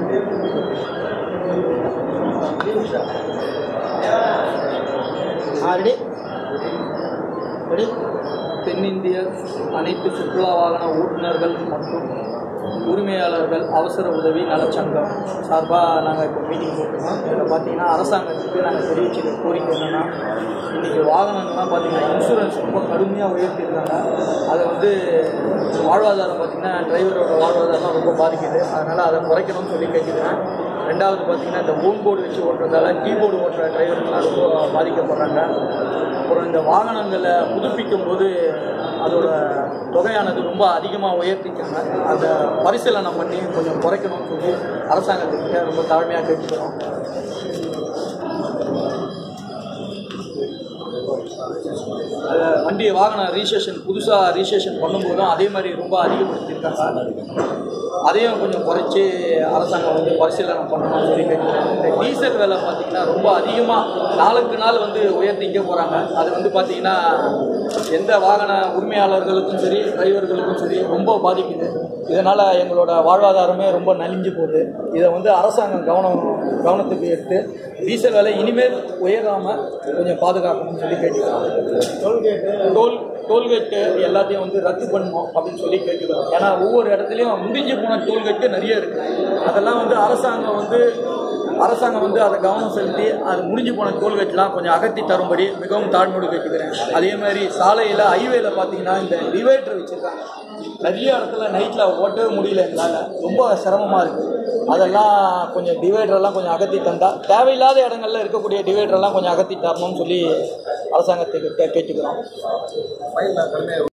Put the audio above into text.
already ready தென்னிந்திய அனைத்து சுற்றுலா வாகன ஓட்டுநர்கள் மற்றும் உரிமையாளர்கள் அவசர உதவி நலச்சங்கம் சார்பாக நாங்கள் இப்போ மீட்டிங் போட்டிருக்கோம் இதில் பார்த்தீங்கன்னா அரசாங்கத்துக்கு நாங்கள் தெரிவிச்சுக்க கோரிக்கை என்னென்னா இன்றைக்கி வாகனங்கள்லாம் பார்த்தீங்கன்னா இன்சூரன்ஸ் ரொம்ப கடுமையாக உயர்த்தியிருக்காங்க அதை வந்து வாழ்வாதாரம் பார்த்தீங்கன்னா டிரைவரோட வாழ்வாதாரம் ரொம்ப பாதிக்குது அதனால் அதை குறைக்கணும்னு சொல்லி கேட்குறேன் ரெண்டாவது பார்த்தீங்கன்னா இந்த ஓன் போர்டு வச்சு ஓட்டுறதால கீபோர்டு ஓட்டுற டிரைவர்கள்லாம் ரொம்ப பாதிக்கப்படுறாங்க அப்புறம் இந்த வாகனங்களை புதுப்பிக்கும் போது அதோட தொகையானது ரொம்ப அதிகமாக உயர்த்திக்காங்க அதை பரிசீலனை பண்ணி கொஞ்சம் குறைக்கணும்னு சொல்லி அரசாங்கத்துக்கிட்ட ரொம்ப தாழ்மையாக கேட்டுக்கிறோம் அது வண்டி வாகன ரிஜிஸ்ட்ரேஷன் புதுசாக ரிஜிஸ்ட்ரேஷன் பண்ணும்போதும் அதே மாதிரி ரொம்ப அதிகப்படுத்தியிருக்காங்க அதையும் கொஞ்சம் குறைச்சி அரசாங்கம் வந்து பரிசீலனை பண்ணணும்னு சொல்லி கேட்குறேன் இந்த டீசல் விலை பார்த்தீங்கன்னா ரொம்ப அதிகமாக நாளுக்கு நாள் வந்து உயர்த்திக்க போகிறாங்க அது வந்து பார்த்தீங்கன்னா எந்த வாகன உரிமையாளர்களுக்கும் சரி டிரைவர்களுக்கும் சரி ரொம்ப பாதிக்குது இதனால் எங்களோட வாழ்வாதாரமே ரொம்ப நலிஞ்சு போகுது இதை வந்து அரசாங்கம் கவனம் கவனத்துக்கு எடுத்து டீசல் விலை இனிமேல் உயராமல் கொஞ்சம் பாதுகாக்கணும்னு சொல்லி கேட்டுக்கிறோம் டோல் டோல்கேட்டு எல்லாத்தையும் வந்து ரத்து பண்ணணும் அப்படின்னு சொல்லி கேட்டுக்கிறோம் ஏன்னா ஒவ்வொரு இடத்துலையும் முடிஞ்சு போன டோல்கேட்டு நிறைய இருக்குது அதெல்லாம் வந்து அரசாங்கம் வந்து அரசாங்கம் வந்து அதை கவனம் செலுத்தி அது முடிஞ்சு போன டோல்கேட்லாம் கொஞ்சம் அகற்றி தரும்படி மிகவும் தாழ்மையோடு கேட்டுக்கிறேன் அதே மாதிரி சாலையில் ஹைவேல பார்த்தீங்கன்னா இந்த டிவைடர் வச்சுருக்காங்க நிறைய இடத்துல நைட்டில் ஓட்டவே முடியல எங்களால் ரொம்ப சிரமமாக இருக்குது அதெல்லாம் கொஞ்சம் டிவைடரெல்லாம் கொஞ்சம் அகற்றி தந்தா தேவையில்லாத இடங்கள்ல இருக்கக்கூடிய டிவைடரெல்லாம் கொஞ்சம் அகற்றி தரணும்னு சொல்லி அரசாங்கத்துக்கு கே- கேட்டுக்கிறோம்